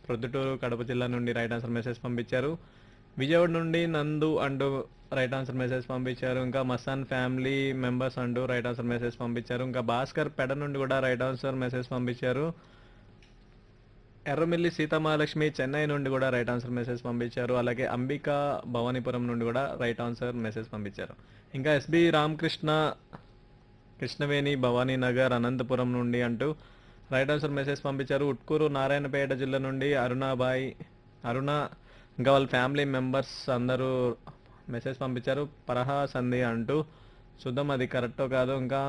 ప్రొద్దుటూరు కడప జిల్లా నుండి right answer message పంపించారు విజయవాడ నుండి నందు అంటూ రైట్ ఆన్సర్ మెసేజ్ పంపించారు ఇంకా మసాన్ ఫ్యామిలీ మెంబర్స్ అంటూ రైట్ ఆన్సర్ మెసేజ్ పంపించారు ఇంకా భాస్కర్ పెడ నుండి కూడా రైట్ ఆన్సర్ మెసేజ్ పంపించారు ఎర్రమిల్లి సీతామహాలక్ష్మి చెన్నై నుండి కూడా రైట్ ఆన్సర్ మెసేజ్ పంపించారు అలాగే అంబిక భవానీపురం నుండి కూడా రైట్ ఆన్సర్ మెసేజ్ పంపించారు ఇంకా ఎస్బి రామకృష్ణ కృష్ణవేణి భవానీ నగర్ అనంతపురం నుండి అంటూ రైట్ ఆన్సర్ మెసేజ్ పంపించారు ఉట్కూరు నారాయణపేట జిల్లా నుండి అరుణాబాయి అరుణ ఇంకా వాళ్ళ ఫ్యామిలీ మెంబర్స్ అందరూ మెసేజ్ పంపించారు పరహా సంధి అంటూ చూద్దాం అది కరెక్టో కాదు ఇంకా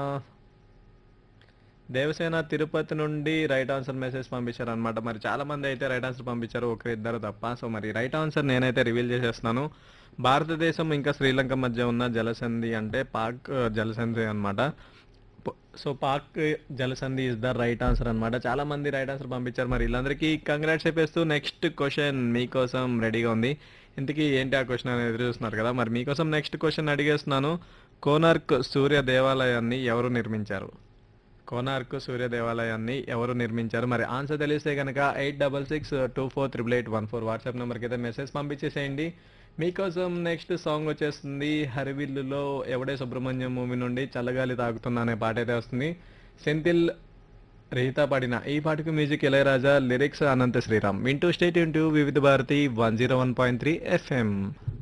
దేవసేన తిరుపతి నుండి రైట్ ఆన్సర్ మెసేజ్ పంపించారు అనమాట మరి చాలా మంది అయితే రైట్ ఆన్సర్ పంపించారు ఒకరు ఇద్దరు తప్ప సో మరి రైట్ ఆన్సర్ నేనైతే రివీల్ చేసేస్తున్నాను భారతదేశం ఇంకా శ్రీలంక మధ్య ఉన్న జలసంధి అంటే పాక్ ఆ, జలసంధి అనమాట సో పాక్ జలసంధి ఇస్ ద రైట్ ఆన్సర్ అనమాట చాలా మంది రైట్ ఆన్సర్ పంపించారు మరి వీళ్ళందరికీ కంగ్రాట్స్ చెప్పేస్తూ నెక్స్ట్ క్వశ్చన్ మీకోసం రెడీగా ఉంది ఇంతకీ ఏంటి ఆ క్వశ్చన్ అనేది ఎదురు చూస్తున్నారు కదా మరి మీకోసం నెక్స్ట్ క్వశ్చన్ అడిగేస్తున్నాను కోనార్క్ సూర్య దేవాలయాన్ని ఎవరు నిర్మించారు కోనార్క్ సూర్య దేవాలయాన్ని ఎవరు నిర్మించారు మరి ఆన్సర్ తెలిస్తే కనుక eight double six two four triple eight one four WhatsApp నెంబర్కి అయితే మెసేజ్ పంపించేసేయండి మీకోసం నెక్స్ట్ సాంగ్ వచ్చేస్తుంది హరివిల్లులో ఎవడే సుబ్రహ్మణ్యం మూవీ నుండి చల్లగాలి తాగుతున్నా అనే పాట అయితే వస్తుంది సెంతిల్ రహిత పాడిన ఈ పాటకు మ్యూజిక్ ఇళయరాజా లిరిక్స్ అనంత శ్రీరామ్ వింటూ స్టేట్ ఇంటూ Vividh Bharati one zero one point three FM